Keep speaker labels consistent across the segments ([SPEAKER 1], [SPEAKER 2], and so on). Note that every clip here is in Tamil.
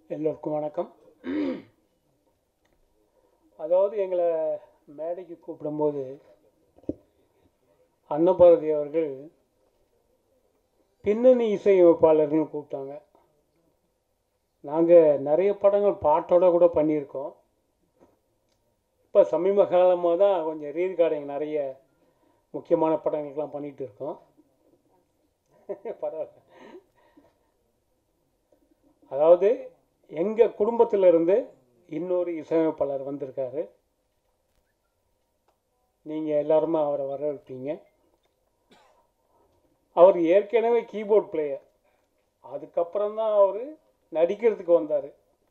[SPEAKER 1] எல்லோருக்கும் வணக்கம் அதாவது எங்களை மேடைக்கு கூப்பிடும்போது அன்னபாரதி அவர்கள் பின்னணி இசையமைப்பாளர்னு கூப்பிட்டாங்க நாங்கள் நிறைய படங்கள் பாட்டோட கூட பண்ணியிருக்கோம் இப்போ சமீப காலமாக தான் கொஞ்சம் ரீர்கார்டிங் நிறைய முக்கியமான படங்களுக்கெல்லாம் பண்ணிகிட்டு இருக்கோம் பரவாயில்ல அதாவது எங்கள் குடும்பத்திலிருந்து இன்னொரு இசையமைப்பாளர் வந்திருக்காரு நீங்கள் எல்லாருமே அவரை வரவேற்பீங்க அவர் ஏற்கனவே கீபோர்ட் பிளேயர் அதுக்கப்புறம் தான் அவர் நடிக்கிறதுக்கு வந்தார்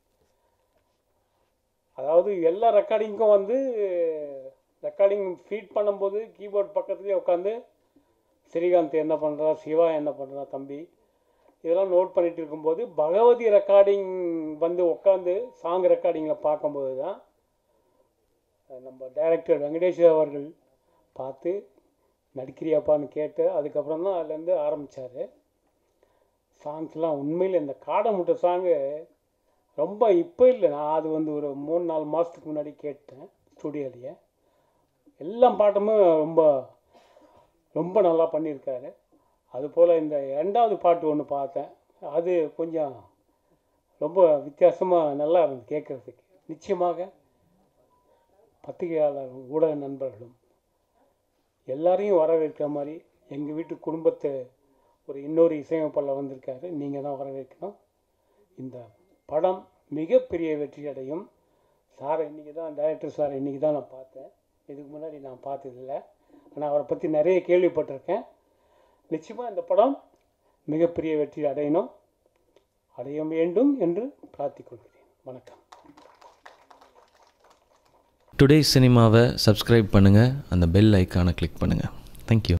[SPEAKER 1] அதாவது எல்லா ரெக்கார்டிங்க்கும் வந்து ரெக்கார்டிங் ஃபீட் பண்ணும்போது கீபோர்ட் பக்கத்துலேயே உட்காந்து ஸ்ரீகாந்த் என்ன பண்ணுறா சிவா என்ன பண்ணுறா தம்பி இதெல்லாம் நோட் பண்ணிட்டு இருக்கும்போது பகவதி ரெக்கார்டிங் வந்து உட்காந்து சாங் ரெக்கார்டிங்கில் பார்க்கும்போது தான் நம்ம டைரக்டர் வெங்கடேஷ் அவர்கள் பார்த்து நடிக்கிறியாப்பான்னு கேட்டு அதுக்கப்புறம் தான் அதுலேருந்து ஆரம்பித்தார் சாங்ஸ்லாம் உண்மையில் இந்த காடை முட்டை சாங்கு ரொம்ப இப்போ இல்லை நான் அது வந்து ஒரு மூணு நாலு மாதத்துக்கு முன்னாடி கேட்டேன் ஸ்டுடியோலேயே எல்லா பாட்டுமே ரொம்ப ரொம்ப நல்லா பண்ணியிருக்காரு அதுபோல் இந்த ரெண்டாவது பாட்டு ஒன்று பார்த்தேன் அது கொஞ்சம் ரொம்ப வித்தியாசமாக நல்லா இருந்தது கேட்குறதுக்கு நிச்சயமாக பத்திரிகையாளர் ஊடக நண்பர்களும் எல்லாரையும் வரவேற்கிற மாதிரி எங்கள் வீட்டு குடும்பத்தை ஒரு இன்னொரு இசையமைப்பாளர் வந்திருக்காரு நீங்கள் தான் வரவேற்கணும் இந்த படம் மிகப்பெரிய வெற்றி அடையும் சாரை இன்றைக்கி தான் டைரக்டர் சார் இன்றைக்கி தான் நான் பார்த்தேன் இதுக்கு முன்னாடி நான் பார்த்ததில்லை ஆனால் அவரை பற்றி நிறைய கேள்விப்பட்டிருக்கேன் நிச்சயமாக இந்த படம் மிகப்பெரிய வெற்றி அடையணும் அடைய வேண்டும் என்று பிரார்த்திக்கொள்கிறேன் வணக்கம்
[SPEAKER 2] டுடே சினிமாவை சப்ஸ்கிரைப் பண்ணுங்கள் அந்த பெல் ஐக்கானை கிளிக் பண்ணுங்கள் தேங்க்யூ